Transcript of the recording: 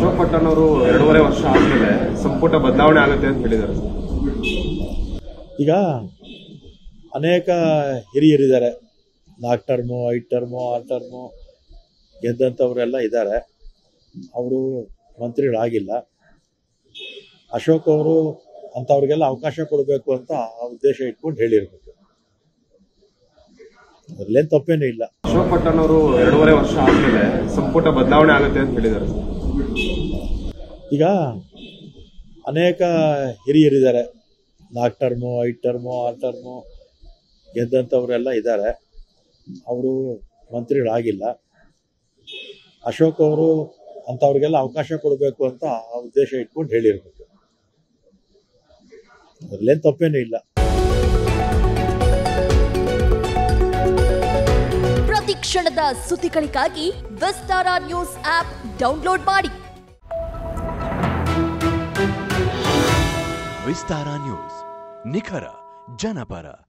ಅಶೋಕ್ ಪಟ್ಟಣ್ ಅವರು ಎರಡೂವರೆ ವರ್ಷ ಆದ್ಮೇಲೆ ಸಂಪುಟ ಬದಲಾವಣೆ ಆಗುತ್ತೆ ಅಂತ ಹೇಳಿದ್ದಾರೆ ಸರ್. ಈಗ ಅನೇಕ ಹಿರಿಯರಿದ್ದಾರೆ ನಾಲ್ಕು ಟರ್ಮು ಐದು ಟರ್ಮು ಆರು ಟರ್ಮು ಗೆದ್ದಂಥವರೆಲ್ಲ ಇದ್ದಾರೆ ಅವರು ಮಂತ್ರಿಗಳಾಗಿಲ್ಲ ಅಶೋಕ್ ಅವರು ಅಂಥವ್ರಿಗೆಲ್ಲ ಅವಕಾಶ ಕೊಡಬೇಕು ಅಂತ ಆ ಉದ್ದೇಶ ಇಟ್ಕೊಂಡು ಹೇಳಿರ್ಬೇಕು ಅದ್ರಲ್ಲೇನು ತಪ್ಪೇನೂ ಇಲ್ಲ ಅಶೋಕ್ ಪಟ್ಟಣ್ ಅವರು ಎರಡೂವರೆ ವರ್ಷ ಆದ್ಮೇಲೆ ಸಂಪುಟ ಬದಲಾವಣೆ ಆಗುತ್ತೆ ಅಂತ ಹೇಳಿದ್ದಾರೆ ಸರ್. ಈಗ ಅನೇಕ ಹಿರಿಯರಿದ್ದಾರೆ ನಾಲ್ಕು ಟರ್ಮು ಐದು ಟರ್ಮು ಆರು ಟರ್ಮು ಗೆದ್ದಂಥವರೆಲ್ಲ ಇದ್ದಾರೆ ಅವರು ಮಂತ್ರಿಗಳಾಗಿಲ್ಲ ಅಶೋಕ್ ಅವರು ಅಂಥವ್ರಿಗೆಲ್ಲ ಅವಕಾಶ ಕೊಡಬೇಕು ಅಂತ ಆ ಉದ್ದೇಶ ಇಟ್ಕೊಂಡು ಹೇಳಿರ್ಬೇಕು ಅದ್ರಲ್ಲೇನು ತಪ್ಪೇನೂ ಇಲ್ಲ ಪ್ರತಿ ಕ್ಷಣದ ಸುದ್ದಿಗಳಿಗಾಗಿ ವಿಸ್ತಾರ ನ್ಯೂಸ್ ಆಪ್ ಡೌನ್ಲೋಡ್ ಮಾಡಿ ವಿಸ್ತಾರ ನ್ಯೂಸ್ ನಿಖರ ಜನಪರ